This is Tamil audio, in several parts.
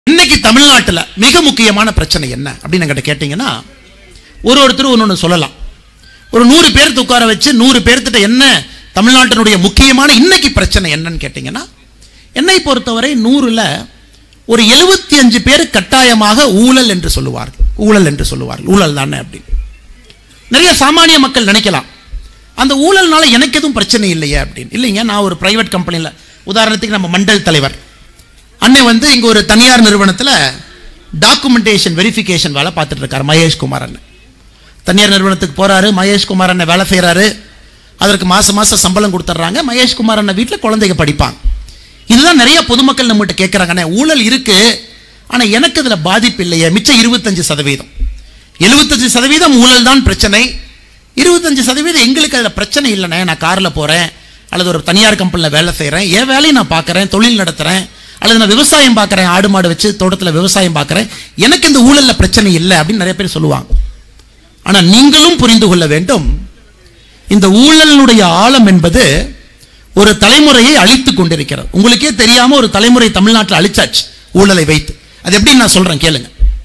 இன்னைக்கு தமிழ்நாட்டில் மிக முக்கியமான பிரச்சனை என்ன அப்படின்னு என்கிட்ட கேட்டிங்கன்னா ஒரு ஒருத்தர் ஒன்று ஒன்று சொல்லலாம் ஒரு நூறு பேர் உட்கார வச்சு நூறு பேர்த்திட்ட என்ன தமிழ்நாட்டினுடைய முக்கியமான இன்னைக்கு பிரச்சனை என்னன்னு கேட்டிங்கன்னா என்னை பொறுத்தவரை நூறில் ஒரு எழுபத்தி அஞ்சு பேர் கட்டாயமாக ஊழல் என்று சொல்லுவார்கள் ஊழல் என்று சொல்லுவார்கள் ஊழல் தானே அப்படின்னு நிறைய சாமானிய மக்கள் நினைக்கலாம் அந்த ஊழல்னால எனக்கு எதுவும் பிரச்சனை இல்லையே அப்படின்னு இல்லைங்க நான் ஒரு பிரைவேட் கம்பெனியில் உதாரணத்துக்கு நம்ம மண்டல் தலைவர் அண்ணன் வந்து இங்கே ஒரு தனியார் நிறுவனத்தில் டாக்குமெண்டேஷன் வெரிஃபிகேஷன் வேலை பார்த்துட்டு இருக்காரு மகேஷ் குமார் அண்ணன் தனியார் நிறுவனத்துக்கு போறாரு மகேஷ் குமார் அண்ணன் வேலை செய்கிறாரு அதற்கு மாசம் மாசம் சம்பளம் கொடுத்துட்றாங்க மகேஷ் குமார் அண்ணன் வீட்டில் குழந்தைங்க படிப்பாங்க இதுதான் நிறைய பொதுமக்கள் நம்மகிட்ட கேட்குறாங்க அண்ணே ஊழல் இருக்கு ஆனால் எனக்கு அதில் பாதிப்பு இல்லையே மிச்சம் இருபத்தஞ்சு சதவீதம் எழுபத்தஞ்சு சதவீதம் ஊழல் தான் பிரச்சனை இருபத்தஞ்சு சதவீதம் எங்களுக்கு அதில் பிரச்சனை இல்லைண்ணே நான் காரில் போகிறேன் அல்லது ஒரு தனியார் கம்பெனியில் வேலை செய்கிறேன் என் வேலையை நான் பார்க்குறேன் தொழில் நடத்துகிறேன் அல்லது நான் விவசாயம் பார்க்குறேன் ஆடு மாடு வச்சு தோட்டத்தில் விவசாயம் பார்க்குறேன் எனக்கு இந்த ஊழலில் பிரச்சனை இல்லை அப்படின்னு நிறைய பேர் சொல்லுவாங்க ஆனால் நீங்களும் புரிந்து கொள்ள வேண்டும் இந்த ஊழலினுடைய ஆழம் என்பது ஒரு தலைமுறையை அழித்து கொண்டிருக்கிறது உங்களுக்கே தெரியாம ஒரு தலைமுறை தமிழ்நாட்டில் அழிச்சாச்சு ஊழலை வைத்து அது எப்படி நான் சொல்றேன் கேளுங்க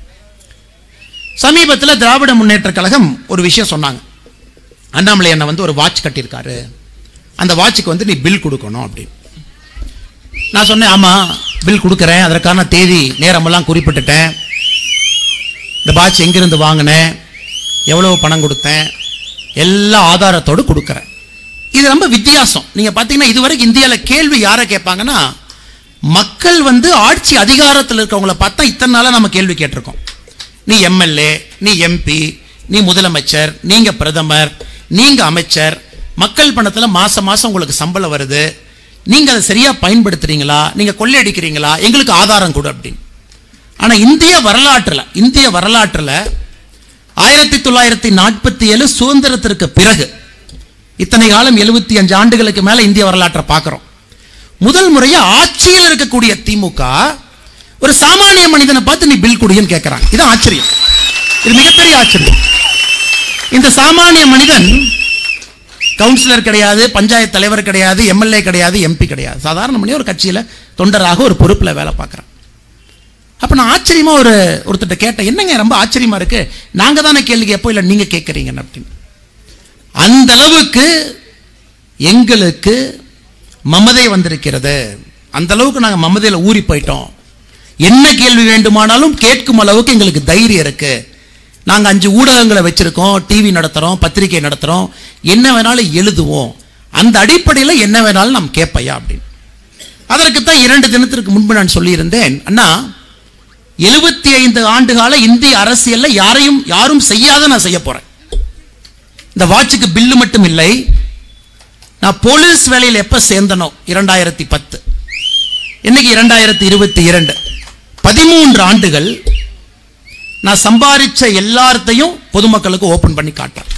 சமீபத்தில் திராவிட முன்னேற்ற கழகம் ஒரு விஷயம் சொன்னாங்க அண்ணாமலை அண்ணன் வந்து ஒரு வாட்ச் கட்டியிருக்காரு அந்த வாட்சுக்கு வந்து நீ பில் கொடுக்கணும் அப்படின்னு நான் சொன்னேன் ஆமா பில் கொடுக்குறேன் அதற்கான தேதி நேரமெல்லாம் குறிப்பிட்டுட்டேன் இந்த வாட்ச் எங்கிருந்து வாங்கினேன் எவ்வளவு பணம் கொடுத்தேன் எல்லா ஆதாரத்தோடு கொடுக்குறேன் இது ரொம்ப வித்தியாசம் நீங்க பார்த்தீங்கன்னா இதுவரைக்கும் இந்தியாவில் கேள்வி யாரை கேட்பாங்கன்னா மக்கள் வந்து ஆட்சி அதிகாரத்தில் இருக்கவங்கள பார்த்தா இத்தனை நாளாக நம்ம கேள்வி கேட்டிருக்கோம் நீ எம்எல்ஏ நீ எம்பி நீ முதலமைச்சர் நீங்க பிரதமர் நீங்க அமைச்சர் மக்கள் பணத்தில் மாசம் மாசம் உங்களுக்கு சம்பளம் வருது நீங்க அதை சரியா பயன்படுத்துறீங்களா நீங்க கொள்ளையடிக்கிறீங்களா எங்களுக்கு ஆதாரம் கொடு அப்படின்னு ஆனா இந்திய வரலாற்றுல இந்திய வரலாற்றுல ஆயிரத்தி தொள்ளாயிரத்தி நாற்பத்தி ஏழு சுதந்திரத்திற்கு பிறகு இத்தனை காலம் எழுபத்தி அஞ்சு ஆண்டுகளுக்கு மேல இந்திய வரலாற்றை பார்க்கிறோம் முதல் முறையா ஆட்சியில் இருக்கக்கூடிய திமுக ஒரு சாமானிய மனிதனை பார்த்து நீ பில் குடின்னு கேட்கிறான் இது ஆச்சரியம் இது மிகப்பெரிய ஆச்சரியம் இந்த சாமானிய மனிதன் கவுன்சிலர் கிடையாது பஞ்சாயத்து தலைவர் கிடையாது எம்எல்ஏ கிடையாது எம்பி கிடையாது சாதாரண மனிதன் ஒரு கட்சியில தொண்டராக ஒரு பொறுப்புல வேலை பார்க்குறான் அப்ப நான் ஆச்சரியமா ஒரு ஒருத்தர்ட்ட கேட்டேன் என்னங்க ரொம்ப ஆச்சரியமா இருக்கு நாங்க தானே கேள்வி கேட்போம் இல்ல நீங்க கேட்கறீங்கன்னு அப்படின்னு அந்த அளவுக்கு எங்களுக்கு மமதை வந்திருக்கிறது அந்த அளவுக்கு நாங்க மமதையில ஊறி போயிட்டோம் என்ன கேள்வி வேண்டுமானாலும் கேட்கும் அளவுக்கு எங்களுக்கு தைரியம் இருக்கு நாங்க அஞ்சு ஊடகங்களை வச்சிருக்கோம் டிவி நடத்துறோம் பத்திரிகை நடத்துறோம் என்ன வேணாலும் எழுதுவோம் அந்த அடிப்படையில் என்ன வேணாலும் நாம் கேட்பையா அப்படின்னு அதற்கு தான் இரண்டு தினத்திற்கு முன்பு நான் சொல்லியிருந்தேன் அண்ணா எழுபத்தி ஐந்து ஆண்டு கால இந்திய அரசியல்ல யாரையும் யாரும் செய்யாத நான் செய்ய போறேன் இந்த வாட்சுக்கு பில்லு மட்டும் இல்லை நான் போலீஸ் வேலையில் எப்ப சேர்ந்தனோ இரண்டாயிரத்தி பத்து இன்னைக்கு இரண்டாயிரத்தி இருபத்தி இரண்டு பதிமூன்று ஆண்டுகள் நான் சம்பாதிச்ச எல்லாத்தையும் பொதுமக்களுக்கு ஓபன் பண்ணி காட்டுறேன்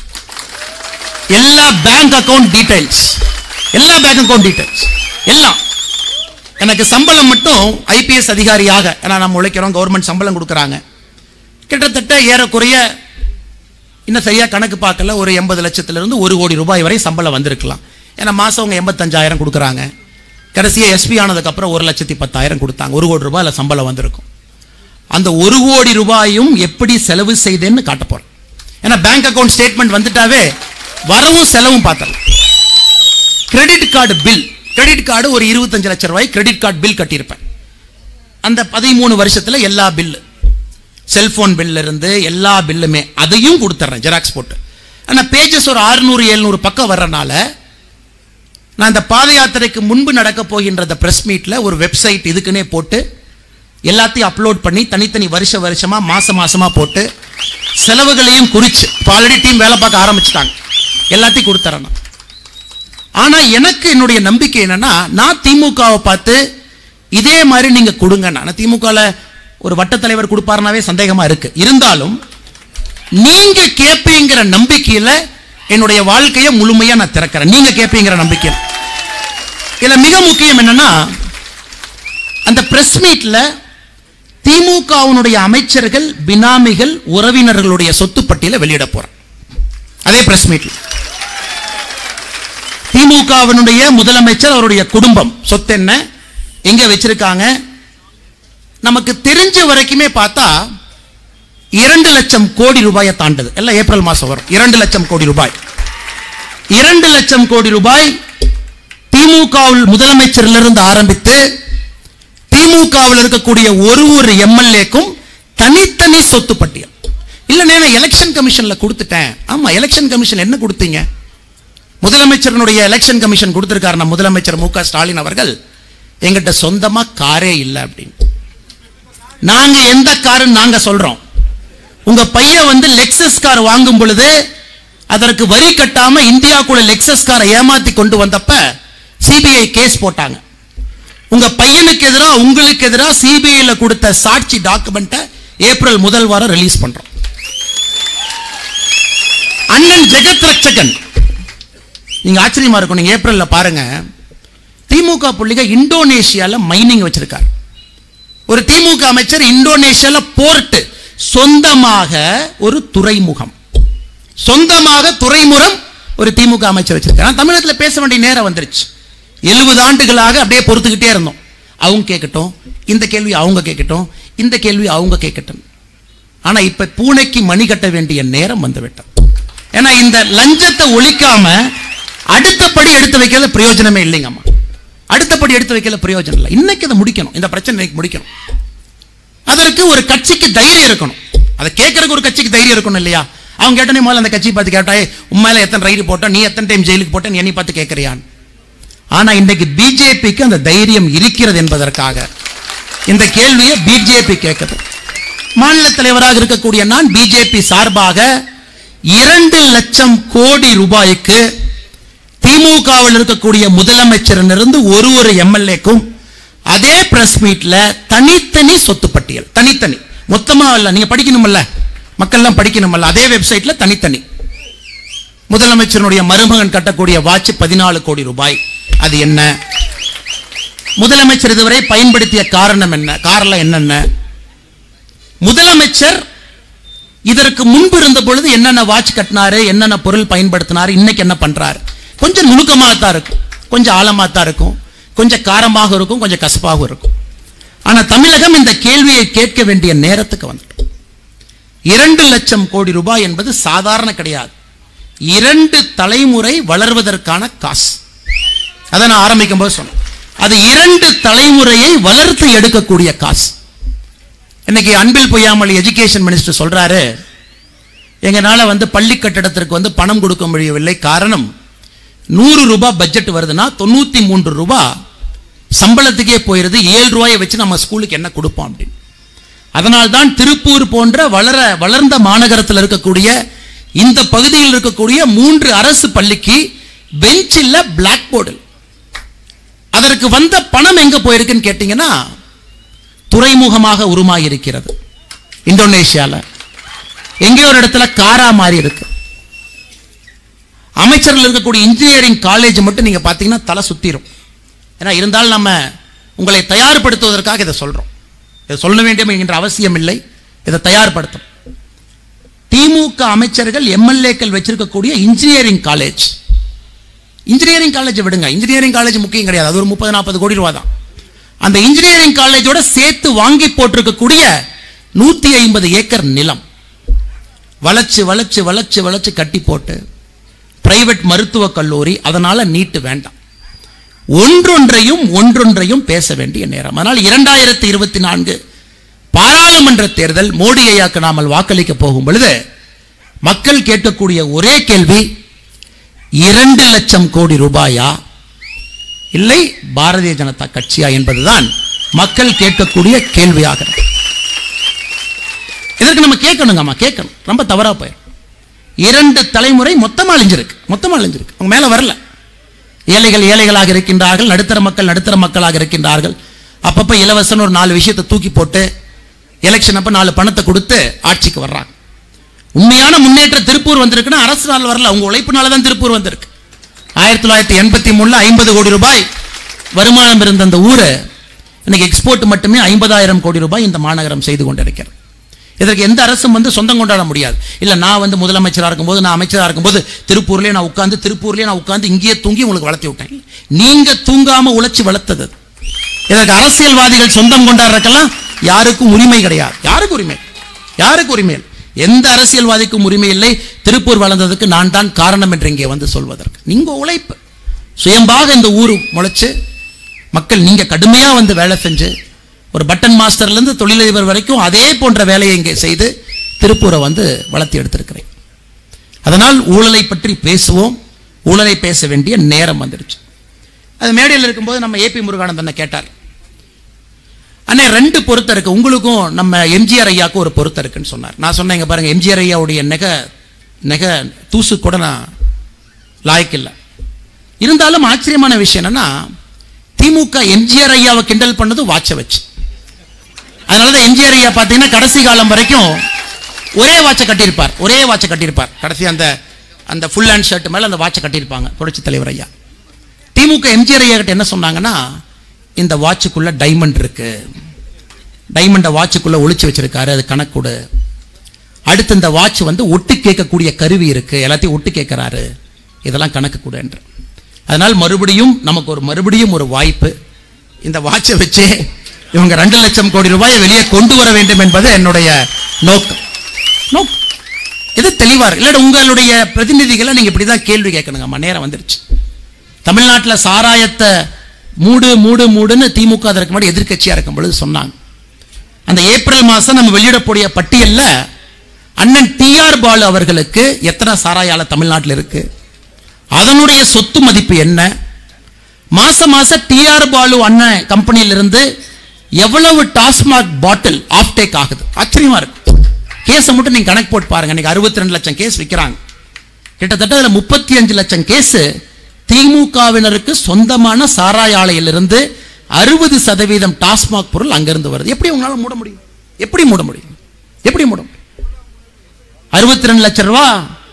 எல்லா பேங்க் அக்கவுண்ட் டீடைல்ஸ் எல்லா பேங்க் அக்கவுண்ட் டீடைல்ஸ் எல்லாம் எனக்கு சம்பளம் மட்டும் ஐபிஎஸ் அதிகாரியாக ஏன்னா நம்ம உழைக்கிறோம் கவர்மெண்ட் சம்பளம் கொடுக்குறாங்க கிட்டத்தட்ட ஏறக்குறைய இன்னும் சரியா கணக்கு பார்க்கல ஒரு எண்பது லட்சத்திலிருந்து ஒரு கோடி ரூபாய் வரை சம்பளம் வந்திருக்கலாம் ஏன்னா மாசம் அவங்க எண்பத்தஞ்சாயிரம் கொடுக்குறாங்க கடைசியாக எஸ்பி ஆனதுக்கப்புறம் ஒரு லட்சத்தி பத்தாயிரம் கொடுத்தாங்க ஒரு கோடி ரூபாயில் சம்பளம் வந்திருக்கும் அந்த ஒரு கோடி ரூபாயும் எப்படி செலவு செய்தேன்னு காட்ட போறேன் ஏன்னா பேங்க் அக்கவுண்ட் ஸ்டேட்மெண்ட் வந்துட்டாவே வரவும் செலவும் பார்த்தலாம் credit card bill credit card ஒரு இருபத்தஞ்சு லட்சம் ரூபாய் கிரெடிட் கார்டு பில் கட்டியிருப்பேன் அந்த பதிமூணு வருஷத்துல எல்லா பில்லு செல்போன் பில்ல இருந்து எல்லா பில்லுமே அதையும் கொடுத்துட்றேன் ஜெராக்ஸ் போட்டு ஆனால் பேஜஸ் ஒரு அறுநூறு எழுநூறு பக்கம் வர்றனால நான் இந்த பாத யாத்திரைக்கு முன்பு நடக்க போகின்ற இந்த பிரஸ் மீட்ல ஒரு வெப்சைட் இதுக்குன்னே போட்டு எல்லாத்தையும் அப்லோட் பண்ணி தனித்தனி வருஷ வருஷமா மாச மாசமா போட்டு செலவுகளையும் குறிச்சு இப்போ ஆல்ரெடி டீம் வேலை பார்க்க ஆரம்பிச்சிட்டாங்க எல்லாத்தையும் கொடுத்துறேன் நான். ஆனா எனக்கு என்னுடைய நம்பிக்கை என்னன்னா நான் திமுகவை பார்த்து இதே மாதிரி நீங்க கொடுங்க நான் திமுகல ஒரு வட்டத் தலைவர் கொடுப்பாருனாவே சந்தேகமா இருக்கு இருந்தாலும் நீங்க கேட்பீங்கிற நம்பிக்கையில என்னுடைய வாழ்க்கையை முழுமையா நான் திறக்கிறேன் நீங்க கேட்பீங்கிற நம்பிக்கையில் இதுல மிக முக்கியம் என்னன்னா அந்த பிரஸ் மீட்ல திமுகவினுடைய அமைச்சர்கள் பினாமிகள் உறவினர்களுடைய சொத்து பட்டியலை வெளியிட போறேன் அதே பிரஸ் மீட்ல திமுகவினுடைய முதலமைச்சர் அவருடைய குடும்பம் சொத்து என்ன எங்க வச்சிருக்காங்க நமக்கு தெரிஞ்ச வரைக்குமே பார்த்தா இரண்டு லட்சம் கோடி ரூபாயை தாண்டது எல்லாம் ஏப்ரல் மாசம் வரும் இரண்டு லட்சம் கோடி ரூபாய் இரண்டு லட்சம் கோடி ரூபாய் திமுகவில் முதலமைச்சரிலிருந்து ஆரம்பித்து திமுகவில் இருக்கக்கூடிய ஒரு ஒரு எம்எல்ஏக்கும் தனித்தனி சொத்து பட்டியல் இல்ல நான் எலெக்ஷன் கமிஷன்ல கொடுத்துட்டேன் ஆமா எலெக்ஷன் கமிஷன் என்ன கொடுத்தீங்க முதலமைச்சரனுடைய எலெக்ஷன் கமிஷன் கொடுத்திருக்காரு நம்ம முதலமைச்சர் மு க ஸ்டாலின் அவர்கள் எங்கிட்ட சொந்தமா காரே இல்லை அப்படின்னு நாங்க எந்த காருன்னு நாங்க சொல்றோம் உங்க பையன் வந்து லெக்சஸ் கார் வாங்கும் பொழுது அதற்கு வரி கட்டாம இந்தியாக்குள்ள லெக்சஸ் காரை ஏமாத்தி கொண்டு வந்தப்ப சிபிஐ கேஸ் போட்டாங்க உங்க பையனுக்கு எதிராக உங்களுக்கு எதிராக சிபிஐல கொடுத்த சாட்சி டாக்குமெண்ட்டை ஏப்ரல் முதல் வாரம் ரிலீஸ் பண்றோம் அண்ணன் ஜெகத் ரட்சகன் நீங்க ஆச்சரியமா இருக்கும் நீங்க ஏப்ரல்ல பாருங்க திமுக புள்ளிக இந்தோனேஷியால மைனிங் வச்சிருக்காரு ஒரு திமுக அமைச்சர் இந்தோனேஷியால போர்ட் சொந்தமாக ஒரு துறைமுகம் சொந்தமாக துறைமுகம் ஒரு திமுக அமைச்சர் வச்சிருக்காரு ஆனா தமிழகத்துல பேச வேண்டிய நேரம் வந்துருச்சு எழுபது ஆண்டுகளாக அப்படியே பொறுத்துக்கிட்டே இருந்தோம் அவங்க கேட்கட்டும் இந்த கேள்வி அவங்க கேட்கட்டும் இந்த கேள்வி அவங்க கேட்கட்டும் ஆனா இப்ப பூனைக்கு மணி கட்ட வேண்டிய நேரம் வந்து விட்டது ஏன்னா இந்த லஞ்சத்தை ஒழிக்காம அடுத்தபடி எடுத்து வைக்கிறது பிரயோஜனமே இல்லைங்கம்மா அடுத்தபடி எடுத்து வைக்கல பிரயோஜனம் இல்லை இன்னைக்கு அதை முடிக்கணும் இந்த பிரச்சனை இன்னைக்கு முடிக்கணும் அதற்கு ஒரு கட்சிக்கு தைரியம் இருக்கணும் அதை கேட்கறதுக்கு ஒரு கட்சிக்கு தைரியம் இருக்கணும் இல்லையா அவங்க கேட்டனே முதல்ல அந்த கட்சியை பார்த்து கேட்டாயே உண்மையில எத்தனை ரைடு போட்ட நீ எத்தனை டைம் ஜெயிலுக்கு போட்ட நீ என்னை பார்த்து கேட்கறியான் ஆனா இன்னைக்கு பிஜேபிக்கு அந்த தைரியம் இருக்கிறது என்பதற்காக இந்த கேள்வியை பிஜேபி கேட்குது மாநில தலைவராக இருக்கக்கூடிய நான் பிஜேபி சார்பாக இரண்டு லட்சம் கோடி ரூபாய்க்கு திமுகவில் இருக்கக்கூடிய முதலமைச்சரிலிருந்து ஒரு ஒரு எம்எல்ஏக்கும் அதே பிரஸ் மீட்ல தனித்தனி சொத்து பட்டியல் தனித்தனி மொத்தமா இல்ல நீங்க படிக்கணும்ல மக்கள்லாம் படிக்கணும்ல அதே வெப்சைட்ல தனித்தனி முதலமைச்சருடைய மருமகன் கட்டக்கூடிய வாட்ச் பதினாலு கோடி ரூபாய் அது என்ன முதலமைச்சர் இதுவரை பயன்படுத்திய காரணம் என்ன காரணம் என்னென்ன முதலமைச்சர் இதற்கு முன்பு இருந்த பொழுது என்னென்ன வாட்ச் கட்டினாரு என்னென்ன பொருள் பயன்படுத்தினாரு இன்னைக்கு என்ன பண்றாரு கொஞ்சம் நுணுக்கமாக தான் இருக்கும் கொஞ்சம் ஆழமாக தான் இருக்கும் கொஞ்சம் காரமாக இருக்கும் கொஞ்சம் கசப்பாகவும் இருக்கும் ஆனா தமிழகம் இந்த கேள்வியை கேட்க வேண்டிய நேரத்துக்கு வந்துட்டோம் இரண்டு லட்சம் கோடி ரூபாய் என்பது சாதாரண கிடையாது இரண்டு தலைமுறை வளர்வதற்கான காசு அதை நான் ஆரம்பிக்கும் போது சொன்னேன் அது இரண்டு தலைமுறையை வளர்த்து எடுக்கக்கூடிய காசு இன்னைக்கு அன்பில் பொய்யாமல் எஜுகேஷன் மினிஸ்டர் சொல்றாரு எங்கனால வந்து பள்ளி கட்டடத்திற்கு வந்து பணம் கொடுக்க முடியவில்லை காரணம் நூறு ரூபாய் பட்ஜெட் வருதுன்னா தொண்ணூத்தி மூன்று ரூபாய் சம்பளத்துக்கே போயிருது ஏழு ரூபாயை வச்சு நம்ம ஸ்கூலுக்கு என்ன கொடுப்போம் அப்படின்னு அதனால்தான் திருப்பூர் போன்ற வளர வளர்ந்த மாநகரத்தில் இருக்கக்கூடிய இந்த பகுதியில் இருக்கக்கூடிய மூன்று அரசு பள்ளிக்கு பெஞ்ச் இல்ல பிளாக் போர்டு அதற்கு வந்த பணம் எங்க போயிருக்குன்னு கேட்டீங்கன்னா துறைமுகமாக உருமாகி இருக்கிறது இந்தோனேஷியால எங்கேயோ ஒரு இடத்துல காரா மாறி இருக்கு அமைச்சர்கள் இருக்கக்கூடிய இன்ஜினியரிங் காலேஜ் மட்டும் நீங்க பாத்தீங்கன்னா தலை சுத்திரும் ஏன்னா இருந்தாலும் நம்ம உங்களை தயார்படுத்துவதற்காக இதை சொல்றோம் இதை சொல்ல வேண்டும் என்கின்ற அவசியம் இல்லை இதை தயார்படுத்தும் திமுக அமைச்சர்கள் எம்எல்ஏக்கள் வச்சிருக்கக்கூடிய இன்ஜினியரிங் காலேஜ் இன்ஜினியரிங் காலேஜ் விடுங்க இன்ஜினியரிங் காலேஜ் முக்கியம் கிடையாது அது ஒரு முப்பது நாற்பது கோடி ரூபா தான் அந்த இன்ஜினியரிங் காலேஜோட சேர்த்து வாங்கி போட்டிருக்கக்கூடிய நூத்தி ஐம்பது ஏக்கர் நிலம் வளைச்சு வளைச்சு வளைச்சு வளைச்சு கட்டி போட்டு பிரைவேட் மருத்துவக் கல்லூரி அதனால நீட்டு வேண்டாம் ஒன்றொன்றையும் ஒன்றொன்றையும் பேச வேண்டிய நேரம் அதனால் இரண்டாயிரத்தி இருபத்தி நான்கு பாராளுமன்ற தேர்தல் மோடி ஐயாக்கு நாமல் வாக்களிக்க போகும் பொழுது மக்கள் கேட்கக்கூடிய ஒரே கேள்வி இரண்டு லட்சம் கோடி ரூபாயா இல்லை பாரதிய ஜனதா கட்சியா என்பதுதான் மக்கள் கேட்கக்கூடிய கேள்வியாக இருக்கு. இதற்கு நம்ம கேட்கணுங்கம்மா கேட்கணும் ரொம்ப தவறா போயிடும் இரண்டு தலைமுறை மொத்தமா அழிஞ்சிருக்கு மொத்தமா அழிஞ்சிருக்கு அவங்க மேல வரல ஏழைகள் ஏழைகளாக இருக்கின்றார்கள் நடுத்தர மக்கள் நடுத்தர மக்களாக இருக்கின்றார்கள் அப்பப்ப இலவசம் ஒரு நாலு விஷயத்தை தூக்கி போட்டு எலெக்ஷன் அப்ப நாலு பணத்தை கொடுத்து ஆட்சிக்கு வர்றாங்க உண்மையான முன்னேற்ற திருப்பூர் வந்திருக்குன்னா அரசு நாள் வரல உங்க உழைப்புனால தான் திருப்பூர் வந்திருக்கு ஆயிரத்தி தொள்ளாயிரத்தி எண்பத்தி மூணுல ஐம்பது கோடி ரூபாய் வருமானம் இருந்த அந்த ஊரு இன்னைக்கு எக்ஸ்போர்ட் மட்டுமே ஐம்பதாயிரம் கோடி ரூபாய் இந்த மாநகரம் செய்து கொண்டிருக்கிறது இதற்கு எந்த அரசும் வந்து சொந்தம் கொண்டாட முடியாது இல்ல நான் வந்து முதலமைச்சரா இருக்கும்போது நான் அமைச்சரா இருக்கும்போது திருப்பூர்லயே நான் உட்கார்ந்து திருப்பூர்லயே நான் உட்கார்ந்து இங்கேயே தூங்கி உங்களுக்கு வளர்த்தி விட்டேன் நீங்க தூங்காம உழைச்சு வளர்த்தது அது. இதற்கு அரசியல்வாதிகள் சொந்தம் கொண்டாடுறதுக்கெல்லாம் யாருக்கும் உரிமை கிடையாது யாருக்கு உரிமை யாருக்கு உரிமை இல்லை? எந்த அரசியல்வாதிக்கும் உரிமை இல்லை திருப்பூர் வளர்ந்ததுக்கு நான் தான் காரணம் என்று இங்கே வந்து சொல்வதற்கு நீங்க உழைப்பு சுயம்பாக இந்த ஊர் முளைச்சு மக்கள் நீங்க கடுமையா வந்து வேலை செஞ்சு ஒரு பட்டன் மாஸ்டர்ல இருந்து தொழிலதிபர் வரைக்கும் அதே போன்ற வேலையை இங்கே செய்து திருப்பூரை வந்து வளர்த்தி எடுத்திருக்கிறேன் அதனால் ஊழலை பற்றி பேசுவோம் ஊழலை பேச வேண்டிய நேரம் வந்துடுச்சு அது மேடையில் இருக்கும்போது நம்ம ஏபி முருகானந்தனை கேட்டார் அண்ணே ரெண்டு பொருத்தம் இருக்கு உங்களுக்கும் நம்ம எம்ஜிஆர் ஐயாவுக்கும் ஒரு பொருத்தம் இருக்குன்னு சொன்னார் நான் சொன்னேன் இங்க பாருங்க எம்ஜிஆர் ஐயாவுடைய நெக நெக தூசு கூட நான் லாய்க்கில்லை இருந்தாலும் ஆச்சரியமான விஷயம் என்னன்னா திமுக எம்ஜிஆர் ஐயாவை கிண்டல் பண்ணது வாட்சை வச்சு அதனாலதான் எம்ஜிஆர் ஐயா பார்த்தீங்கன்னா கடைசி காலம் வரைக்கும் ஒரே வாட்சை கட்டியிருப்பார் ஒரே வாட்சை கட்டியிருப்பார் கடைசி அந்த அந்த ஃபுல் ஹேண்ட் ஷர்ட் மேல அந்த வாட்சை கட்டியிருப்பாங்க புரட்சி தலைவர் ஐயா திமுக எம்ஜிஆர் ஐயா கிட்ட என்ன சொன்னாங்கன்னா இந்த வாட்சுக்குள்ள டைமண்ட் இருக்கு டைமண்டை வாட்சுக்குள்ள ஒளிச்சு வச்சிருக்காரு அது கணக்குடு அடுத்து இந்த வாட்ச் வந்து ஒட்டு கேட்கக்கூடிய கருவி இருக்கு எல்லாத்தையும் ஒட்டு கேட்கிறாரு இதெல்லாம் கணக்கு கூட என்று அதனால் மறுபடியும் நமக்கு ஒரு மறுபடியும் ஒரு வாய்ப்பு இந்த வாட்சை வச்சே இவங்க ரெண்டு லட்சம் கோடி ரூபாயை வெளியே கொண்டு வர வேண்டும் என்பது என்னுடைய நோக்கம் நோக்கம் இது தெளிவா இருக்கு இல்லாட்டி உங்களுடைய பிரதிநிதிகளை நீங்க இப்படிதான் கேள்வி கேட்கணுங்கம்மா நேரம் வந்துருச்சு தமிழ்நாட்டில் சாராயத்தை மூடு மூடு மூடுன்னு திமுக அதற்கு முன்னாடி எதிர்க்கட்சியா இருக்கும் பொழுது சொன்னாங்க அந்த ஏப்ரல் மாசம் நம்ம வெளியிடக்கூடிய பட்டியல்ல அண்ணன் டிஆர் பாலு அவர்களுக்கு எத்தனை சாராய ஆலை தமிழ்நாட்டில் இருக்கு அதனுடைய சொத்து மதிப்பு என்ன மாசம் மாசம் டிஆர் பாலு அண்ணன் கம்பெனியிலிருந்து எவ்வளவு டாஸ்மாக் பாட்டில் ஆஃப் டேக் ஆகுது ஆச்சரியமா இருக்கு கேஸை மட்டும் நீங்க கணக்கு போட்டு பாருங்க இன்னைக்கு அறுபத்தி ரெண்டு லட்சம் கேஸ் விற்கிறாங்க கிட்டத்தட்ட அதுல முப்பத்தி அஞ்சு லட்சம் கேஸ் திமுகவினருக்கு சொந்தமான சாராய ஆலையிலிருந்து அறுபது சதவீதம் டாஸ்மாக் பொருள் அங்கிருந்து வருது எப்படி உங்களால மூட முடியும் எப்படி மூட முடியும் எப்படி மூட முடியும் அறுபத்தி ரெண்டு லட்சம் ரூபா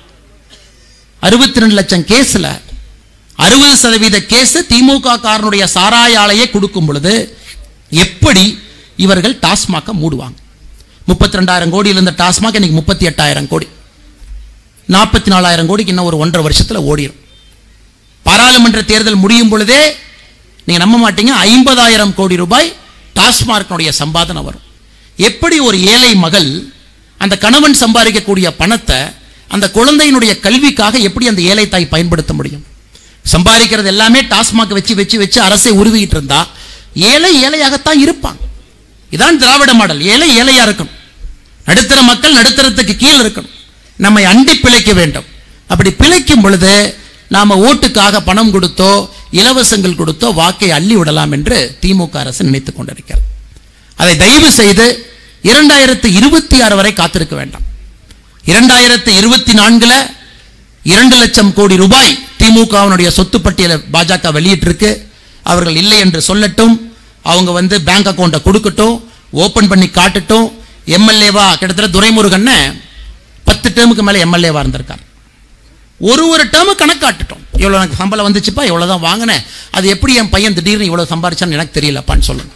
அறுபத்தி ரெண்டு லட்சம் கேஸ்ல அறுபது சதவீத கேஸ் திமுக காரனுடைய சாராய ஆலையை கொடுக்கும் பொழுது எப்படி இவர்கள் டாஸ்மாக மூடுவாங்க முப்பத்தி ரெண்டாயிரம் கோடியில் இருந்த டாஸ்மாக் இன்னைக்கு முப்பத்தி எட்டாயிரம் கோடி நாற்பத்தி நாலாயிரம் கோடிக்கு இன்னும் ஒரு ஒன்றரை வருஷத்துல ஓடிடும் பாராளுமன்ற தேர்தல் முடியும் பொழுதே நீங்க நம்ப மாட்டீங்க ஐம்பதாயிரம் கோடி ரூபாய் டாஸ்மார்க்கினுடைய சம்பாதனை வரும் எப்படி ஒரு ஏழை மகள் அந்த கணவன் சம்பாதிக்கக்கூடிய பணத்தை அந்த குழந்தையினுடைய கல்விக்காக எப்படி அந்த ஏழை தாய் பயன்படுத்த முடியும் சம்பாதிக்கிறது எல்லாமே டாஸ்மாக் வச்சு வச்சு வச்சு அரசை உருவிக்கிட்டு இருந்தா ஏழை ஏழையாகத்தான் இருப்பான் இதான் திராவிட மாடல் ஏழை ஏழையா இருக்கணும் நடுத்தர மக்கள் நடுத்தரத்துக்கு கீழ் இருக்கணும் நம்மை அண்டி பிழைக்க வேண்டும் அப்படி பிழைக்கும் பொழுது நாம ஓட்டுக்காக பணம் கொடுத்தோ இலவசங்கள் கொடுத்தோ வாக்கை அள்ளி விடலாம் என்று திமுக அரசு நினைத்துக் கொண்டிருக்கிறது அதை தயவு செய்து இரண்டாயிரத்து இருபத்தி ஆறு வரை காத்திருக்க வேண்டாம் இரண்டாயிரத்து இருபத்தி நான்குல இரண்டு லட்சம் கோடி ரூபாய் திமுகவினுடைய சொத்து பட்டியலை பாஜக வெளியிட்டிருக்கு அவர்கள் இல்லை என்று சொல்லட்டும் அவங்க வந்து பேங்க் அக்கௌண்ட்டை கொடுக்கட்டும் ஓபன் பண்ணி காட்டட்டும் எம்எல்ஏவா கிட்டத்தட்ட துரைமுருகன் பத்து டேர்முக்கு மேல எம்எல்ஏவா இருந்திருக்கார் ஒரு ஒரு டேர்மு கணக்காட்டுட்டோம் இவ்வளவு எனக்கு சம்பளம் வந்துச்சுப்பா இவ்வளவு தான் வாங்கினேன் அது எப்படி என் பையன் திடீர்னு இவ்வளவு சம்பாரிச்சான்னு எனக்கு தெரியலப்பான்னு சொல்லுங்க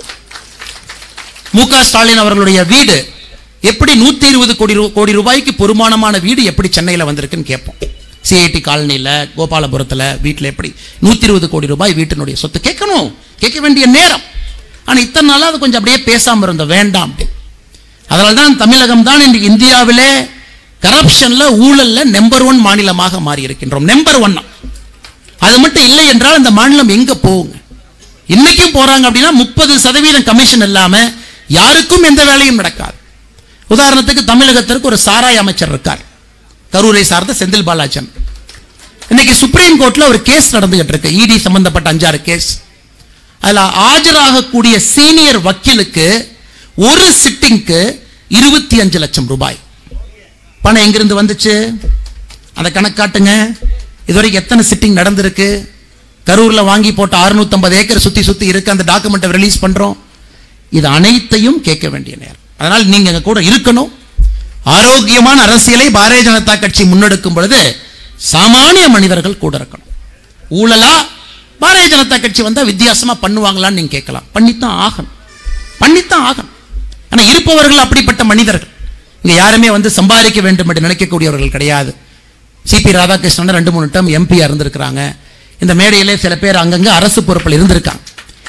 மு க ஸ்டாலின் அவர்களுடைய வீடு எப்படி நூத்தி இருபது கோடி ரூ- கோடி ரூபாய்க்கு பொறுமானமான வீடு எப்படி சென்னையில வந்திருக்குன்னு கேட்போம் சிஐடி காலனியில் கோபாலபுரத்தில் வீட்டில் எப்படி நூற்றி இருபது கோடி ரூபாய் வீட்டினுடைய சொத்து கேட்கணும் கேட்க வேண்டிய நேரம் ஆனால் இத்தனை நாளாக அது கொஞ்சம் அப்படியே பேசாமல் இருந்த வேண்டாம் அப்படி அதனால தான் தமிழகம் தான் இன்றைக்கு இந்தியாவிலே கரப்ஷன்ல ஊழல்ல நம்பர் ஒன் மாநிலமாக மாறி இருக்கின்றோம் நம்பர் ஒன் அது மட்டும் இல்லை என்றால் இந்த மாநிலம் எங்க போகுங்க இன்னைக்கும் போறாங்க அப்படின்னா முப்பது சதவீதம் கமிஷன் இல்லாம யாருக்கும் எந்த வேலையும் நடக்காது உதாரணத்துக்கு தமிழகத்திற்கு ஒரு சாராய அமைச்சர் இருக்கார் கரூரை சார்ந்த செந்தில் பாலாஜன் இன்னைக்கு சுப்ரீம் கோர்ட்ல ஒரு கேஸ் நடந்துகிட்டு இருக்கு இடி சம்பந்தப்பட்ட அஞ்சாறு கேஸ் அதுல ஆஜராகக்கூடிய சீனியர் வக்கீலுக்கு ஒரு சிட்டிங்க்கு இருபத்தி அஞ்சு லட்சம் ரூபாய் பணம் எங்கிருந்து வந்துச்சு அந்த கணக்கு காட்டுங்க இதுவரைக்கும் எத்தனை சிட்டிங் நடந்திருக்கு கரூர்ல வாங்கி போட்ட 650 ஏக்கர் சுத்தி சுத்தி இருக்கு அந்த டாக்குமெண்ட்டை ரிலீஸ் பண்றோம் இது அனைத்தையும் கேட்க வேண்டிய நேரம் அதனால் நீங்க எங்க கூட இருக்கணும் ஆரோக்கியமான அரசியலை பாரதிய ஜனதா கட்சி முன்னெடுக்கும் பொழுது சாமானிய மனிதர்கள் கூட இருக்கணும் ஊழலா பாரதிய ஜனதா கட்சி வந்தா வித்தியாசமா பண்ணுவாங்களான்னு நீங்க கேட்கலாம் பண்ணித்தான் ஆகணும் பண்ணித்தான் ஆகணும் ஆனா இருப்பவர்கள் அப்படிப்பட்ட மனிதர்கள் இங்க யாருமே வந்து சம்பாதிக்க வேண்டும் என்று நினைக்கக்கூடியவர்கள் கிடையாது சிபி ராதாகிருஷ்ணன் ரெண்டு மூணு டம் எம்பியா இருந்திருக்கிறாங்க இந்த மேடையிலே சில பேர் அங்கங்க அரசு பொறுப்பில் இருந்திருக்காங்க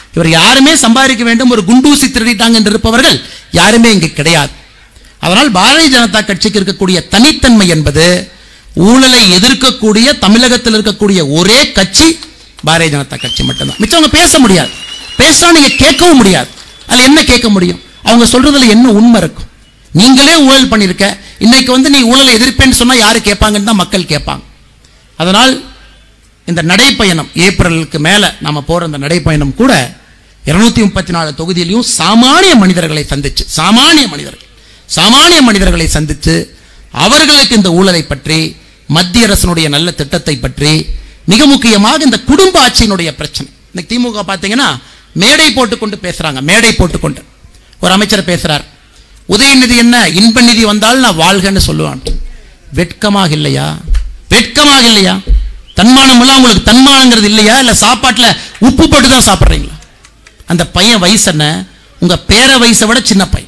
இவர் யாருமே சம்பாதிக்க வேண்டும் ஒரு குண்டூசி திருடிட்டாங்க என்று இருப்பவர்கள் யாருமே இங்கு கிடையாது அதனால் பாரதிய ஜனதா கட்சிக்கு இருக்கக்கூடிய தனித்தன்மை என்பது ஊழலை எதிர்க்கக்கூடிய தமிழகத்தில் இருக்கக்கூடிய ஒரே கட்சி பாரதிய ஜனதா கட்சி மட்டும்தான் மிச்சவங்க பேச முடியாது பேசினா நீங்க கேட்கவும் முடியாது அதுல என்ன கேட்க முடியும் அவங்க சொல்றதுல என்ன உண்மை இருக்கும் நீங்களே ஊழல் பண்ணிருக்க இன்னைக்கு வந்து நீ ஊழலை எதிர்ப்பேன்னு சொன்னா யாரு கேட்பாங்கன்னு தான் மக்கள் கேட்பாங்க அதனால் இந்த நடைப்பயணம் ஏப்ரலுக்கு மேல நாம போற இந்த நடைப்பயணம் கூட இருநூத்தி முப்பத்தி நாலு தொகுதியிலையும் சாமானிய மனிதர்களை சந்திச்சு சாமானிய மனிதர்கள் சாமானிய மனிதர்களை சந்தித்து அவர்களுக்கு இந்த ஊழலை பற்றி மத்திய அரசினுடைய நல்ல திட்டத்தை பற்றி மிக முக்கியமாக இந்த குடும்ப ஆட்சியினுடைய பிரச்சனை இன்னைக்கு திமுக பார்த்தீங்கன்னா மேடை போட்டுக்கொண்டு பேசுறாங்க மேடை போட்டுக்கொண்டு ஒரு அமைச்சர் பேசுறார் உதயநிதி என்ன இன்ப நிதி வந்தால் நான் வாழ்கன்னு சொல்லுவான் வெட்கமாக இல்லையா வெட்கமாக இல்லையா தன்மானம் எல்லாம் உங்களுக்கு தன்மானங்கிறது இல்லையா இல்ல சாப்பாட்டுல உப்பு போட்டு தான் சாப்பிட்றீங்களா அந்த பையன் வயசு என்ன உங்க பேர வயசை விட சின்ன பையன்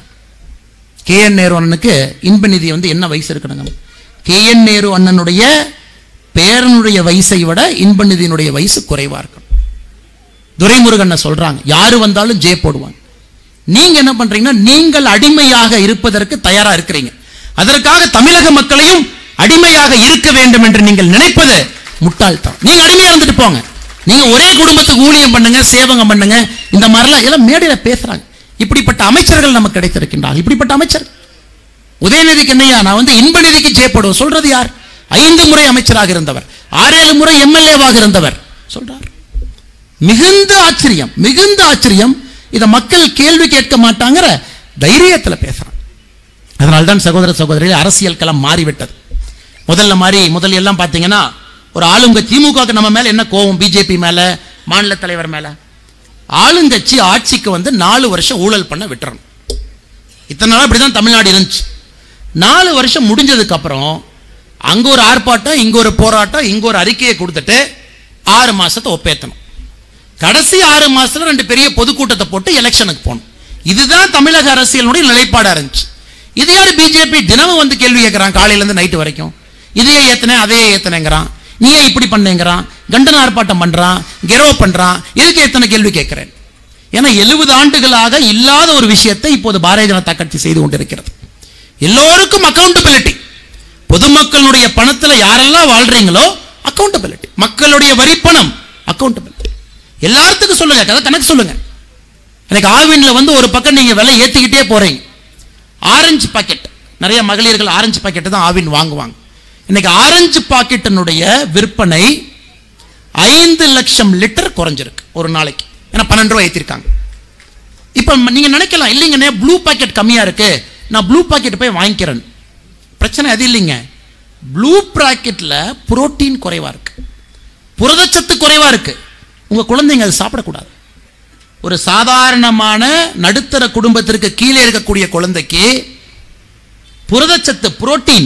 கே என் நேரு அண்ணனுக்கு இன்ப நிதி வந்து என்ன வயசு இருக்கணுங்க கே என் நேரு அண்ணனுடைய பேரனுடைய வயசை விட இன்ப நிதியினுடைய வயசு குறைவா இருக்கணும் துரைமுருகனை சொல்றாங்க யாரு வந்தாலும் ஜே போடுவாங்க நீங்க என்ன பண்றீங்கன்னா நீங்கள் அடிமையாக இருப்பதற்கு தயாரா இருக்கிறீங்க அதற்காக தமிழக மக்களையும் அடிமையாக இருக்க வேண்டும் என்று நீங்கள் நினைப்பது முட்டாள்தான் நீங்க அடிமையா இருந்துட்டு போங்க நீங்க ஒரே குடும்பத்துக்கு ஊழியம் பண்ணுங்க சேவகம் பண்ணுங்க இந்த மாதிரிலாம் எல்லாம் மேடையில பேசுறாங்க இப்படிப்பட்ட அமைச்சர்கள் நமக்கு கிடைத்திருக்கின்றார்கள் இப்படிப்பட்ட அமைச்சர் உதயநிதிக்கு என்னையா நான் வந்து இன்ப நிதிக்கு ஜெயப்படுவோம் சொல்றது யார் ஐந்து முறை அமைச்சராக இருந்தவர் ஆறேழு முறை எம்எல்ஏவாக இருந்தவர் சொல்றார் மிகுந்த ஆச்சரியம் மிகுந்த ஆச்சரியம் இதை மக்கள் கேள்வி கேட்க மாட்டாங்கிற தைரியத்துல பேசுறான் அதனால்தான் சகோதர சகோதரிகள் அரசியல் களம் மாறிவிட்டது முதல்ல மாதிரி முதல்ல எல்லாம் பார்த்தீங்கன்னா ஒரு ஆளுங்க திமுக நம்ம மேல என்ன கோவம் பிஜேபி மேல மாநில தலைவர் மேல ஆளுங்கட்சி ஆட்சிக்கு வந்து நாலு வருஷம் ஊழல் பண்ண விட்டுறணும் இத்தனை நாள் இப்படிதான் தமிழ்நாடு இருந்துச்சு நாலு வருஷம் முடிஞ்சதுக்கு அப்புறம் அங்க ஒரு ஆர்ப்பாட்டம் இங்க ஒரு போராட்டம் இங்க ஒரு அறிக்கையை கொடுத்துட்டு ஆறு மாசத்தை ஒப்பேத்தணும் கடைசி ஆறு மாசத்துல ரெண்டு பெரிய பொதுக்கூட்டத்தை போட்டு எலெக்ஷனுக்கு போகணும் இதுதான் தமிழக அரசியலுடைய நிலைப்பாடா இருந்துச்சு இது யார் பிஜேபி தினமும் வந்து கேள்வி கேட்கறான் காலையில இருந்து நைட்டு வரைக்கும் இதையே ஏத்தனே அதையே ஏத்தனேங்கிறான் நீ ஏன் இப்படி பண்ணேங்கிறான் கண்டன ஆர்ப்பாட்டம் பண்றான் கெரோ பண்றான் எதுக்கு எத்தனை கேள்வி கேட்கிறேன் ஏன்னா எழுபது ஆண்டுகளாக இல்லாத ஒரு விஷயத்தை இப்போது பாரதிய ஜனதா கட்சி செய்து கொண்டிருக்கிறது எல்லோருக்கும் அக்கௌண்டபிலிட்டி பொதுமக்களுடைய பணத்துல யாரெல்லாம் வாழ்றீங்களோ அக்கௌண்டபிலிட்டி மக்களுடைய வரி பணம் அக்கௌண்டபிலிட்டி எல்லாத்துக்கும் சொல்லுங்க கதை கணக்கு சொல்லுங்க எனக்கு ஆவின்ல வந்து ஒரு பக்கம் நீங்க விலை ஏத்திக்கிட்டே போறீங்க ஆரஞ்சு பாக்கெட் நிறைய மகளிர்கள் ஆரஞ்சு பாக்கெட் தான் ஆவின் வாங்குவாங்க இன்னைக்கு ஆரஞ்சு பாக்கெட்டினுடைய விற்பனை ஐந்து லட்சம் லிட்டர் குறைஞ்சிருக்கு ஒரு நாளைக்கு ஏன்னா பன்னெண்டு ரூபாய் ஏத்திருக்காங்க இப்போ நீங்க நினைக்கலாம் இல்லைங்கண்ணே ப்ளூ பாக்கெட் கம்மியா இருக்கு நான் ப்ளூ பாக்கெட் போய் வாங்கிக்கிறேன் பிரச்சனை அது இல்லைங்க ப்ளூ பாக்கெட்ல புரோட்டீன் குறைவா இருக்கு புரதச்சத்து குறைவா இருக்கு உங்க குழந்தைங்க அது சாப்பிடக்கூடாது ஒரு சாதாரணமான நடுத்தர குடும்பத்திற்கு கீழே இருக்கக்கூடிய குழந்தைக்கு புரதச்சத்து புரோட்டீன்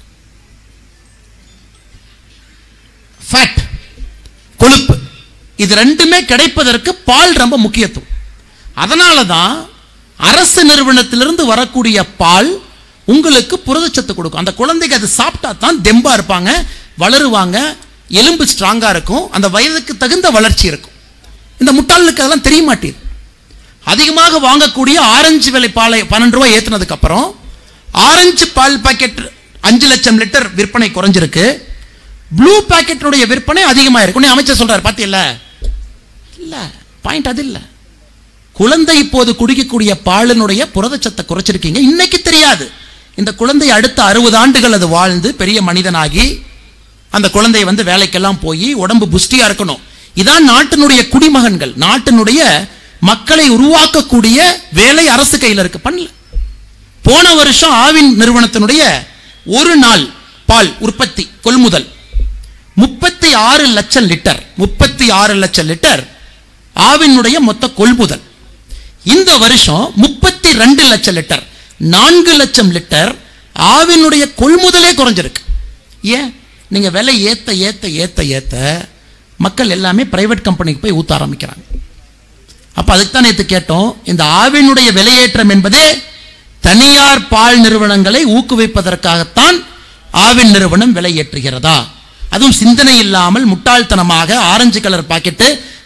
ஃபேட் கொழுப்பு இது ரெண்டுமே கிடைப்பதற்கு பால் ரொம்ப முக்கியத்துவம் அதனால தான் அரசு நிறுவனத்திலிருந்து வரக்கூடிய பால் உங்களுக்கு புரதச்சத்து கொடுக்கும் அந்த குழந்தைக்கு அது சாப்பிட்டா தான் தெம்பா இருப்பாங்க வளருவாங்க எலும்பு ஸ்ட்ராங்கா இருக்கும் அந்த வயதுக்கு தகுந்த வளர்ச்சி இருக்கும் இந்த முட்டாளுக்கு அதெல்லாம் தெரிய மாட்டேது அதிகமாக வாங்கக்கூடிய ஆரஞ்சு விலை பாலை பன்னெண்டு ரூபாய் ஏத்துனதுக்கு அப்புறம் ஆரஞ்சு பால் பாக்கெட் அஞ்சு லட்சம் லிட்டர் விற்பனை குறைஞ்சிருக்கு ப்ளூ பாக்கெட்டுடைய விற்பனை அதிகமாக இருக்கு உடனே அமைச்சர் சொல்றாரு பாத்தீங்களா இல்ல பாயிண்ட் அது இல்ல குழந்தை இப்போது குடிக்கக்கூடிய பாலினுடைய புரதச்சத்தை குறைச்சிருக்கீங்க இன்னைக்கு தெரியாது இந்த குழந்தை அடுத்த அறுபது ஆண்டுகள் அது வாழ்ந்து பெரிய மனிதனாகி அந்த குழந்தை வந்து வேலைக்கெல்லாம் போய் உடம்பு புஷ்டியா இருக்கணும் இதான் நாட்டினுடைய குடிமகன்கள் நாட்டினுடைய மக்களை உருவாக்கக்கூடிய வேலை அரசு கையில் இருக்கு பண்ணல போன வருஷம் ஆவின் நிறுவனத்தினுடைய ஒரு நாள் பால் உற்பத்தி கொள்முதல் முப்பத்தி ஆறு லட்சம் லிட்டர் முப்பத்தி ஆறு லட்சம் லிட்டர் ஆவினுடைய மொத்த கொள்முதல் இந்த வருஷம் முப்பத்தி ரெண்டு லட்சம் லிட்டர் நான்கு லட்சம் லிட்டர் ஆவினுடைய கொள்முதலே குறைஞ்சிருக்கு ஏன் நீங்க விலை ஏத்த ஏத்த ஏத்த ஏத்த மக்கள் எல்லாமே பிரைவேட் கம்பெனிக்கு போய் ஊத்த ஆரம்பிக்கிறாங்க அப்ப அதுக்கு தான் நேற்று கேட்டோம் இந்த ஆவினுடைய விலையேற்றம் என்பதே தனியார் பால் நிறுவனங்களை ஊக்குவிப்பதற்காகத்தான் ஆவின் நிறுவனம் விலை ஏற்றுகிறதா அதுவும் சிந்தனை இல்லாமல் முட்டாள்தனமாக ஆரஞ்சு கலர் பாக்கெட்டு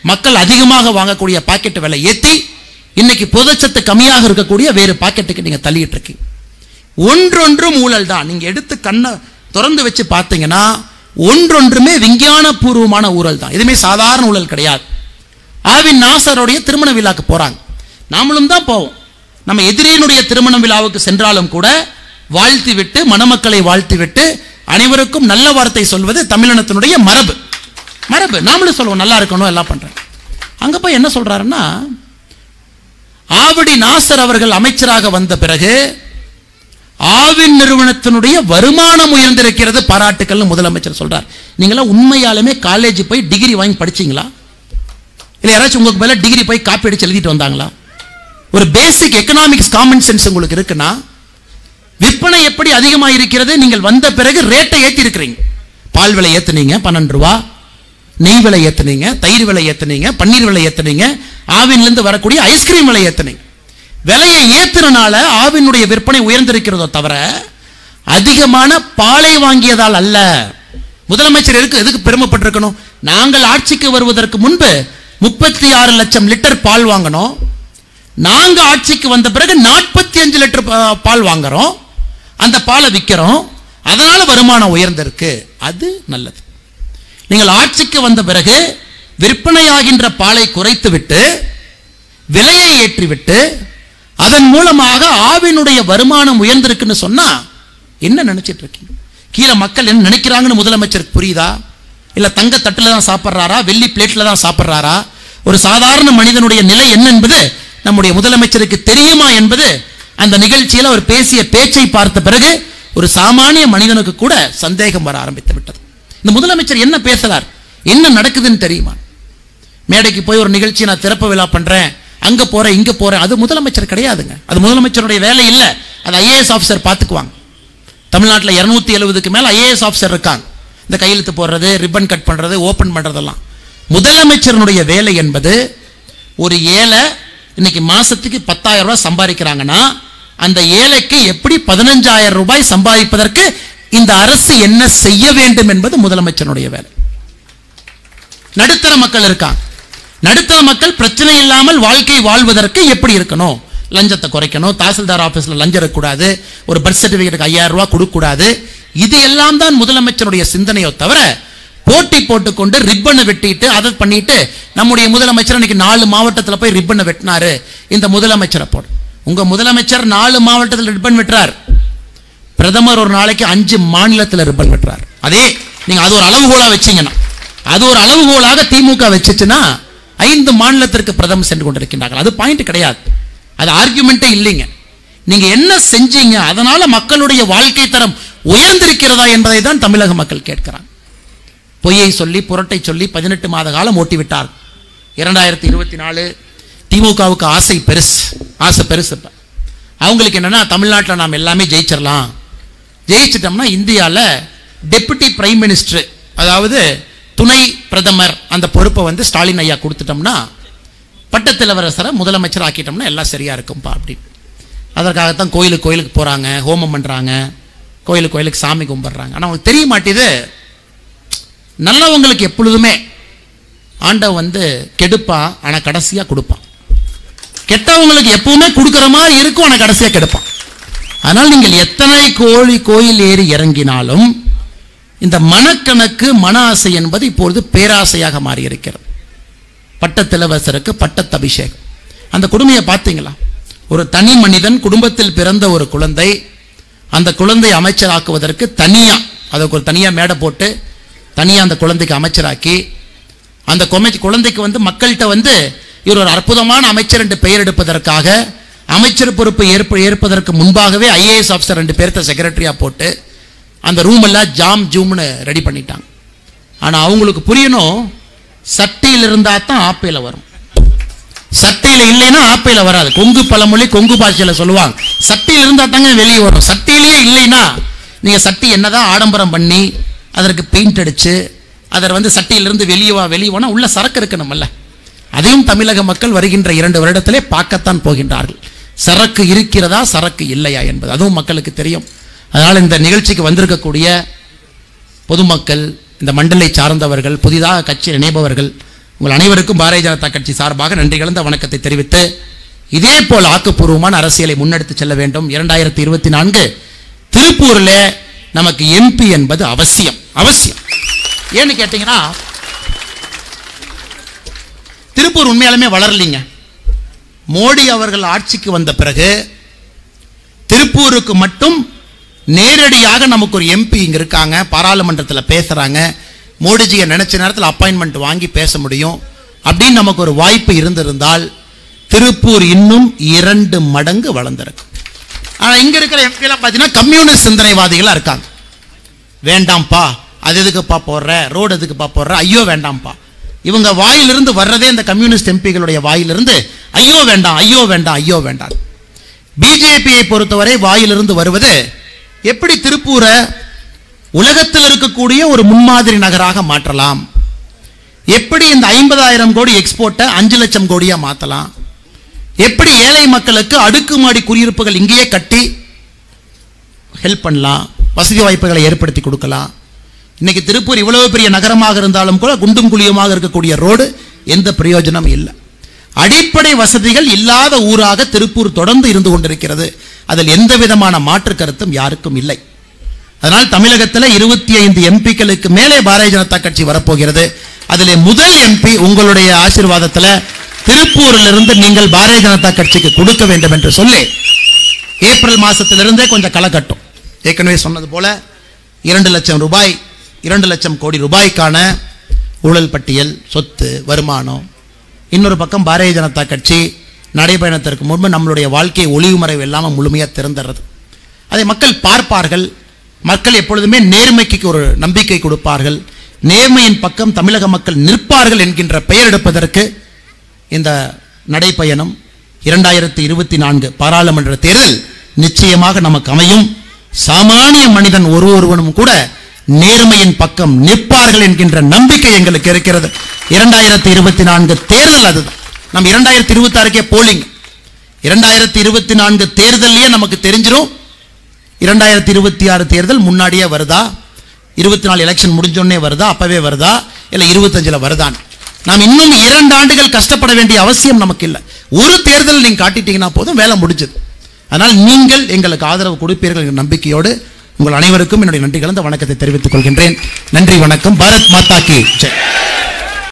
மக்கள் அதிகமாக வாங்கக்கூடிய பாக்கெட் விலை ஏத்தி இன்னைக்கு புதச்சத்து கம்மியாக இருக்கக்கூடிய வேறு பாக்கெட்டுக்கு நீங்க தள்ளிட்டு இருக்கீங்க ஒன்றொன்றும் ஊழல் தான் நீங்க எடுத்து கண்ணை திறந்து வச்சு பார்த்தீங்கன்னா ஒன்றொன்றுமே விஞ்ஞான பூர்வமான ஊழல் தான் எதுவுமே சாதாரண ஊழல் கிடையாது ஆவின் நாசருடைய திருமண விழாக்கு போறாங்க நாமளும் தான் போவோம் நம்ம எதிரியினுடைய திருமண விழாவுக்கு சென்றாலும் கூட வாழ்த்தி விட்டு மணமக்களை வாழ்த்தி விட்டு அனைவருக்கும் நல்ல வார்த்தை சொல்வது தமிழினத்தினுடைய மரபு மரபு நாமளும் சொல்லுவோம் நல்லா இருக்கணும் எல்லாம் பண்றேன் அங்க போய் என்ன சொல்றாருன்னா ஆவடி நாசர் அவர்கள் அமைச்சராக வந்த பிறகு ஆவின் நிறுவனத்தினுடைய வருமானம் உயர்ந்திருக்கிறது பாராட்டுக்கள்னு முதலமைச்சர் சொல்றார் நீங்களாம் உண்மையாலுமே காலேஜ் போய் டிகிரி வாங்கி படிச்சீங்களா இல்லை யாராச்சும் உங்களுக்கு மேல டிகிரி போய் காப்பி அடிச்சு எழுதிட்டு வந்தாங்களா ஒரு பேசிக் எக்கனாமிக்ஸ் காமன் சென்ஸ் உங்களுக்கு இருக்குன்னா விற்பனை எப்படி அதிகமாக இருக்கிறது நீங்கள் வந்த பிறகு ரேட்டை ஏத்தி இருக்கிறீங்க பால் விலை ஏத்துனீங்க பன்னெண்டு ரூபா நெய் விலை ஏத்துனீங்க தயிர் விலை ஏத்துனீங்க பன்னீர் விலை ஏத்துனீங்க ஆவின்ல இருந்து வரக்கூடிய ஐஸ்கிரீம் விலை ஏத்துனீங்க விலையை ஏத்துறனால ஆவினுடைய விற்பனை உயர்ந்திருக்கிறதோ தவிர அதிகமான பாலை வாங்கியதால் அல்ல முதலமைச்சர் எதுக்கு எதுக்கு பெருமைப்பட்டிருக்கணும் நாங்கள் ஆட்சிக்கு வருவதற்கு முன்பு முப்பத்தி ஆறு லட்சம் லிட்டர் பால் வாங்கினோம் நாங்க ஆட்சிக்கு வந்த பிறகு நாற்பத்தி அஞ்சு லிட்டர் பா- பால் வாங்குறோம் அந்த பாலை விற்கிறோம் அதனால வருமானம் உயர்ந்திருக்கு அது நல்லது நீங்கள் ஆட்சிக்கு வந்த பிறகு விற்பனையாகின்ற பாலை குறைத்துவிட்டு விலையை ஏற்றிவிட்டு அதன் மூலமாக ஆவினுடைய வருமானம் உயர்ந்திருக்குன்னு சொன்னா என்ன நினைச்சிட்டு இருக்கீங்க கீழே மக்கள் என்ன நினைக்கிறாங்கன்னு முதலமைச்சருக்கு புரியுதா இல்ல தங்க தட்டுல தான் சாப்பிட்றாரா வெள்ளி பிளேட்ல தான் சாப்பிட்றாரா ஒரு சாதாரண மனிதனுடைய நிலை என்ன என்பது நம்முடைய முதலமைச்சருக்கு தெரியுமா என்பது அந்த நிகழ்ச்சியில் அவர் பேசிய பேச்சை பார்த்த பிறகு ஒரு சாமானிய மனிதனுக்கு கூட சந்தேகம் வர ஆரம்பித்து விட்டது இந்த முதலமைச்சர் என்ன பேசுறார் என்ன நடக்குதுன்னு தெரியுமா மேடைக்கு போய் ஒரு நிகழ்ச்சி நான் திறப்பு விழா பண்றேன் அங்க போறேன் இங்க போறேன் அது முதலமைச்சர் கிடையாதுங்க அது முதலமைச்சருடைய வேலை இல்ல அது ஐஏஎஸ் ஆஃபீஸர் பார்த்துக்குவாங்க தமிழ்நாட்டில் இருநூத்தி எழுபதுக்கு மேல ஐஏஎஸ் ஆஃபீஸர் இருக்காங்க இந்த கையெழுத்து போடுறது ரிப்பன் கட் பண்றது ஓபன் பண்றதெல்லாம் முதலமைச்சருடைய வேலை என்பது ஒரு ஏழை இன்னைக்கு மாசத்துக்கு பத்தாயிரம் ரூபாய் சம்பாதிக்கிறாங்கன்னா அந்த ஏழைக்கு எப்படி பதினஞ்சாயிரம் ரூபாய் சம்பாதிப்பதற்கு இந்த அரசு என்ன செய்ய வேண்டும் என்பது முதலமைச்சருடைய வேலை நடுத்தர மக்கள் இருக்காங்க நடுத்தர மக்கள் பிரச்சனை இல்லாமல் வாழ்க்கை வாழ்வதற்கு எப்படி இருக்கணும் லஞ்சத்தை குறைக்கணும் தாசில்தார் ஆபீஸ்ல லஞ்சம் இருக்கக்கூடாது ஒரு பர்த் சர்டிபிகேட்டுக்கு ஐயாயிரம் ரூபாய் கொடுக்கக்கூடாது இது எல்லாம் தான் முதலமைச்சருடைய சிந்தனையோ தவிர போட்டி போட்டுக்கொண்டு ரிப்பனை வெட்டிட்டு அதை பண்ணிட்டு நம்முடைய முதலமைச்சர் இன்னைக்கு நாலு மாவட்டத்துல போய் ரிப்பனை வெட்டினாரு இந்த முதலமைச்சரை போடு உங்க முதலமைச்சர் நாலு மாவட்டத்தில் ரிப்பன் வெட்டுறார் பிரதமர் ஒரு நாளைக்கு அஞ்சு மாநிலத்தில் ரிப்பன் வெட்டுறார் அதே நீங்க அது ஒரு அளவுகோலா வச்சீங்கன்னா அது ஒரு அளவுகோலாக திமுக வச்சுச்சுன்னா ஐந்து மாநிலத்திற்கு பிரதமர் சென்று கொண்டிருக்கின்றார்கள் அது பாயிண்ட் கிடையாது அது ஆர்குமெண்ட்டே இல்லைங்க நீங்க என்ன செஞ்சீங்க அதனால மக்களுடைய வாழ்க்கை தரம் உயர்ந்திருக்கிறதா என்பதை தான் தமிழக மக்கள் கேட்கிறாங்க பொய்யை சொல்லி புரட்டை சொல்லி பதினெட்டு மாத காலம் ஓட்டி விட்டார் இரண்டாயிரத்தி இருபத்தி நாலு திமுகவுக்கு ஆசை பெருசு ஆசை பெருசு இப்ப அவங்களுக்கு என்னன்னா தமிழ்நாட்டில் நாம் எல்லாமே ஜெயிச்சிடலாம் ஜெயிச்சிட்டோம்னா இந்தியாவில் டெபுட்டி பிரைம் மினிஸ்டர் அதாவது துணை பிரதமர் அந்த பொறுப்பை வந்து ஸ்டாலின் ஐயா கொடுத்துட்டோம்னா பட்டத்திலவரசரை முதலமைச்சர் ஆக்கிட்டோம்னா எல்லாம் சரியா இருக்கும்பா அப்படின்னு அதற்காகத்தான் கோயிலுக்கு கோயிலுக்கு போறாங்க ஹோமம் பண்றாங்க கோயிலுக்கு கோயிலுக்கு சாமி கும்பிடுறாங்க ஆனால் அவங்களுக்கு தெரிய மாட்டேது நல்லவங்களுக்கு எப்பொழுதுமே ஆண்டவன் வந்து கெடுப்பான் ஆனால் கடைசியாக கொடுப்பான் கெட்டவங்களுக்கு எப்பவுமே கொடுக்குற மாதிரி இருக்கும் ஆனால் கடைசியாக கெடுப்பான் அதனால் நீங்கள் எத்தனை கோழி கோயில் ஏறி இறங்கினாலும் இந்த மனக்கணக்கு மன ஆசை என்பது இப்பொழுது பேராசையாக மாறி இருக்கிறது பட்டத்திலவசருக்கு பட்டத்து அபிஷேகம் அந்த கொடுமையை பார்த்தீங்களா ஒரு தனி மனிதன் குடும்பத்தில் பிறந்த ஒரு குழந்தை அந்த குழந்தை அமைச்சராக்குவதற்கு தனியா அதுக்கு ஒரு தனியா மேடை போட்டு தனியா அந்த குழந்தைக்கு அமைச்சராக்கி அந்த கொமை குழந்தைக்கு வந்து மக்கள்கிட்ட வந்து இவர் ஒரு அற்புதமான அமைச்சர் என்று பெயர் எடுப்பதற்காக அமைச்சர் பொறுப்பு ஏற்ப ஏற்பதற்கு முன்பாகவே ஐஏஎஸ் ஆஃபீஸர் ரெண்டு பேர்த்த செக்ரட்டரியா போட்டு அந்த ரூம் எல்லாம் ஜாம் ஜூம்னு ரெடி பண்ணிட்டாங்க ஆனா அவங்களுக்கு புரியணும் சட்டையில் இருந்தா தான் ஆப்பையில வரும் சட்டையில இல்லைன்னா ஆப்பையில வராது கொங்கு பழமொழி கொங்கு பாஷையில சொல்லுவாங்க சட்டையில இருந்தா தாங்க வெளியே வரும் சட்டையிலேயே இல்லைன்னா நீங்க சட்டை என்னதான் ஆடம்பரம் பண்ணி அதற்கு பெயிண்ட் அடிச்சு அதர் வந்து சட்டையிலிருந்து வெளியே வா வெளியே போனா உள்ள சரக்கு இருக்கணும்ல அதையும் தமிழக மக்கள் வருகின்ற இரண்டு வருடத்திலே பார்க்கத்தான் போகின்றார்கள் சரக்கு இருக்கிறதா சரக்கு இல்லையா என்பது அதுவும் மக்களுக்கு தெரியும் அதனால் இந்த நிகழ்ச்சிக்கு வந்திருக்கக்கூடிய பொதுமக்கள் இந்த மண்டலை சார்ந்தவர்கள் புதிதாக கட்சி இணைபவர்கள் உங்கள் அனைவருக்கும் பாரதிய ஜனதா கட்சி சார்பாக நன்றி கலந்த வணக்கத்தை தெரிவித்து இதே போல் ஆக்கப்பூர்வமான அரசியலை முன்னெடுத்து செல்ல வேண்டும் இரண்டாயிரத்தி இருபத்தி நான்கு திருப்பூரில் நமக்கு எம்பி என்பது அவசியம் அவசியம் ஏன்னு கேட்டீங்கன்னா திருப்பூர் உண்மையாலுமே வளரலிங்க மோடி அவர்கள் ஆட்சிக்கு வந்த பிறகு திருப்பூருக்கு மட்டும் நேரடியாக நமக்கு ஒரு எம்பி இங்க இருக்காங்க பாராளுமன்றத்தில் பேசுறாங்க மோடிஜியை நினைச்ச நேரத்தில் அப்பாயின்மெண்ட் வாங்கி பேச முடியும் அப்படின்னு நமக்கு ஒரு வாய்ப்பு இருந்திருந்தால் திருப்பூர் இன்னும் இரண்டு மடங்கு வளர்ந்திருக்கும் ஆனா இங்க இருக்கிற எம்பி எல்லாம் பார்த்தீங்கன்னா கம்யூனிஸ்ட் சிந்தனைவாதிகளா இருக்காங்க வேண்டாம்ப்பா அது எதுக்குப்பா போடுற ரோடு எதுக்குப்பா போடுற ஐயோ வேண்டாம்ப்பா இவங்க வாயிலிருந்து வர்றதே இந்த கம்யூனிஸ்ட் எம்பிகளுடைய வாயிலிருந்து ஐயோ வேண்டாம் ஐயோ வேண்டாம் ஐயோ வேண்டாம் பிஜேபியை பொறுத்தவரை வாயிலிருந்து வருவது எப்படி திருப்பூரை உலகத்தில் இருக்கக்கூடிய ஒரு முன்மாதிரி நகராக மாற்றலாம் எப்படி இந்த ஐம்பதாயிரம் கோடி எக்ஸ்போர்ட்டை அஞ்சு லட்சம் கோடியா மாற்றலாம் எப்படி ஏழை மக்களுக்கு அடுக்குமாடி குடியிருப்புகள் இங்கேயே கட்டி ஹெல்ப் பண்ணலாம் வசதி வாய்ப்புகளை ஏற்படுத்தி கொடுக்கலாம் இன்னைக்கு திருப்பூர் இவ்வளவு பெரிய நகரமாக இருந்தாலும் கூட குண்டும் குழியுமாக இருக்கக்கூடிய ரோடு எந்த பிரயோஜனம் இல்லை அடிப்படை வசதிகள் இல்லாத ஊராக திருப்பூர் தொடர்ந்து இருந்து கொண்டிருக்கிறது அதில் எந்த விதமான மாற்று கருத்தும் யாருக்கும் இல்லை அதனால் தமிழகத்தில் இருபத்தி ஐந்து எம்பிக்களுக்கு மேலே பாரதிய ஜனதா கட்சி வரப்போகிறது அதிலே முதல் எம்பி உங்களுடைய ஆசீர்வாதத்தில் திருப்பூரிலிருந்து நீங்கள் பாரதிய ஜனதா கட்சிக்கு கொடுக்க வேண்டும் என்று சொல்லி ஏப்ரல் மாசத்திலிருந்தே கொஞ்சம் களை கட்டும் ஏற்கனவே சொன்னது போல இரண்டு லட்சம் ரூபாய் இரண்டு லட்சம் கோடி ரூபாய்க்கான ஊழல் பட்டியல் சொத்து வருமானம் இன்னொரு பக்கம் பாரதிய ஜனதா கட்சி நடைபயணத்திற்கு முன்பு நம்மளுடைய வாழ்க்கை ஒளிவு மறைவு இல்லாமல் முழுமையாக திறந்துடுறது அதை மக்கள் பார்ப்பார்கள் மக்கள் எப்பொழுதுமே நேர்மைக்கு ஒரு நம்பிக்கை கொடுப்பார்கள் நேர்மையின் பக்கம் தமிழக மக்கள் நிற்பார்கள் என்கின்ற பெயர் எடுப்பதற்கு இந்த நடைப்பயணம் இரண்டாயிரத்தி இருபத்தி நான்கு பாராளுமன்ற தேர்தல் நிச்சயமாக நமக்கு அமையும் சாமானிய மனிதன் ஒரு ஒருவனும் கூட நேர்மையின் பக்கம் நிற்பார்கள் என்கின்ற நம்பிக்கை எங்களுக்கு இருக்கிறது இரண்டாயிரத்தி இருபத்தி நான்கு தேர்தல் அதுதான் நம்ம இரண்டாயிரத்தி இருபத்தி ஆறுக்கே போலிங் இரண்டாயிரத்தி இருபத்தி நான்கு தேர்தலையே நமக்கு தெரிஞ்சிரும் இரண்டாயிரத்தி இருபத்தி ஆறு தேர்தல் முன்னாடியே வருதா இருபத்தி நாலு எலெக்ஷன் முடிஞ்சோடனே வருதா அப்பவே வருதா இல்லை இருபத்தஞ்சில் வருதான் நாம் இன்னும் இரண்டு ஆண்டுகள் கஷ்டப்பட வேண்டிய அவசியம் நமக்கு இல்லை ஒரு தேர்தல் நீங்க காட்டிட்டீங்கன்னா போதும் வேலை முடிஞ்சது அதனால் நீங்கள் எங்களுக்கு ஆதரவு கொடுப்பீர்கள் என்ற நம்பிக்கையோடு உங்கள் அனைவருக்கும் என்னுடைய நன்றி கலந்த வணக்கத்தை தெரிவித்துக் கொள்கின்றேன் நன்றி வணக்கம் பாரத் மாதா கி ஜெய்